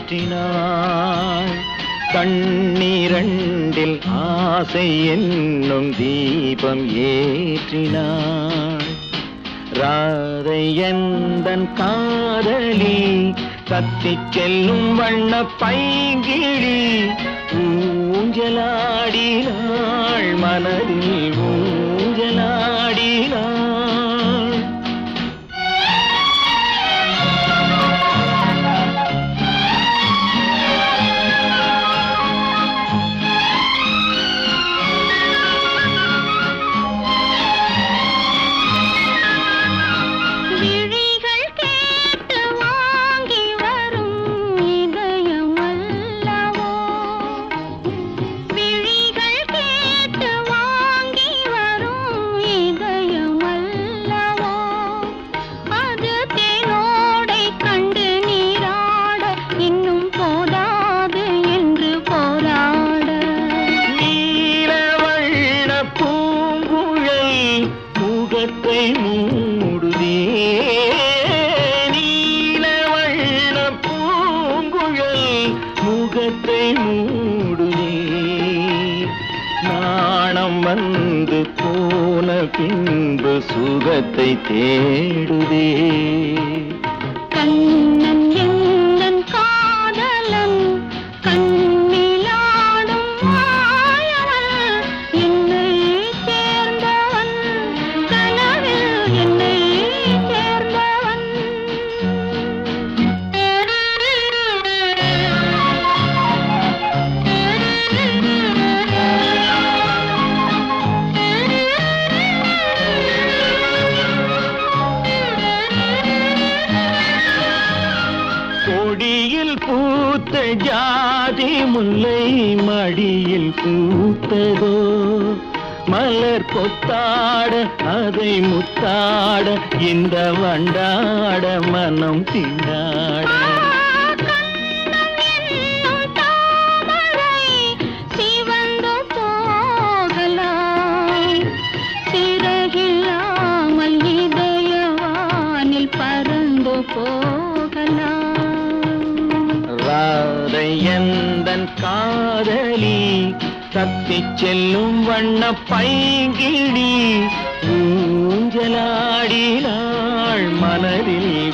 ஏற்றினாள் கண்ணீரண்டில் ஆசை என்னும் தீபம் ஏற்றினாள் ராதை எந்தன் காதலி கத்திச் செல்லும் வண்ண பைங்கிழி ஊஞ்சலாடினாள் மனதில் ஊஞ்சலாடினாள் விழிகள் கேட்டு வாங்கி வரும் இதயம் அல்லவோ விழிகள் கேட்டு வாங்கி வரும் இதயம் அல்லவோ அது தேனோடை கண்டு நீராட இன்னும் போதாது என்று போராட நீலவண்ண பூங்குழல் முகத்தை மூடுதே நீலவண்ண பூங்குழல் முகத்தை மூடுதே நாணம் வந்து போன பின்பு சுகத்தை தேடுதே கண்ணன் எந்தன் காதலன் கண்ணிலாடும் மாயவன் என்னை சேர்ந்தவன் கனவில் என்னை சேர்ந்தவன் கொடியில் பூத்த ஜாதி முல்லை மடியில் பூத்ததோ மலர் கொத்தாட அதை முத்தாட இந்த வண்டாட மனம் திண்டாட என்னும் தாமரை சிவந்து போகலாம் சிறகில்லாமல் இதயவானில் பறந்து போகலாம் ராதை எந்தன் காதலி தத்திச் செல்லும் வண்ண பைங்கிடி ஊஞ்சலாடினாள் மனதில்